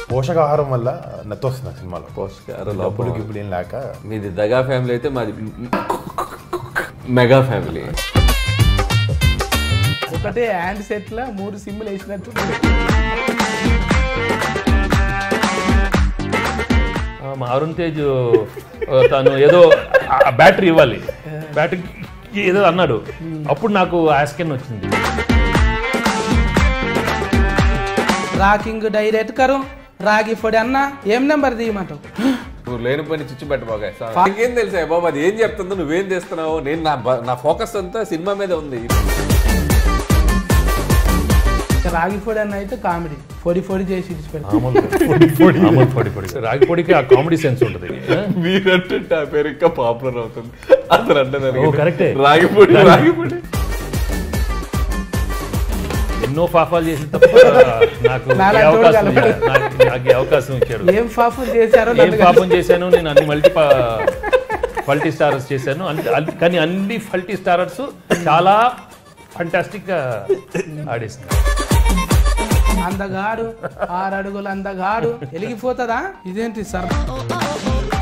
పోషకాహారం వల్ల నత్తి వస్తుంది ఆ సినిమాలో పోషకాహార డబ్బులు లోపం గిబ్బులు ఏం లేక మీది దగా ఫ్యామిలీ అయితే మాది మెగా ఫ్యామిలీ ఒకటే హ్యాండ్ సెట్ లా మూడు సిమ్లు వేసినట్టు ఆ, మా అరుణ్ తేజ్ ఆ, తను ఏదో ఆ బ్యాటరీ ఇవ్వాలి బ్యాటరీ ఏదో అన్నాడు అప్పుడు నాకు ఆస్కెన్ వచ్చింది రాకింగ్ డైరెక్ట్ కరు రాగి పొడి అన్న ఏం నెంబర్ తీయమంటావు నువ్వు లేని పని చిచ్చు పెట్టబోగా నాకేం తెలుసా బాబు అది ఏం చెప్తుందో నువ్వేం చేస్తున్నావు నేను నా బ- నా ఫోకస్ అంతా సినిమా మీద ఉంది రాగి పొడి అన్న అయితే కామెడీ పొడి పొడి చేసి ఇచ్చి పెడతా మామూలు పొడి పొడి రాగి పొడికి ఆ కామెడీ సెన్స్ ఉంటుంది ఆ? మీరంటుంటే ఆ పేరు ఇంకా పాపులర్ అవుతుంది అసలు అంటే దానికి ఓ, కరెక్టే. రాగిపొడి రాగిపొడి ఎన్నో పాపాలు చేసి తప్ప నాకు ఈ నాలాంటి వాడు అవకాశం కలవడు. ఇచ్చాడు. నాకు నాకు ఈ అవకాశం ఇచ్చాడు ఏం పాపం చేశారో ఏం నన్ను పాపం చేశాను నేను అన్ని మల్టీ ఫల్టీ స్టారర్స్ చేశాను అన్ని- అన్ని- కానీ అన్ని ఫల్టీ స్టారర్స్ చాలా ఫంటాస్టిక్ గా ఆడేసింది అందగాడు ఆరు అడుగులు అందగాడు వెలిగిపోతుందా ఇదేంటి సార్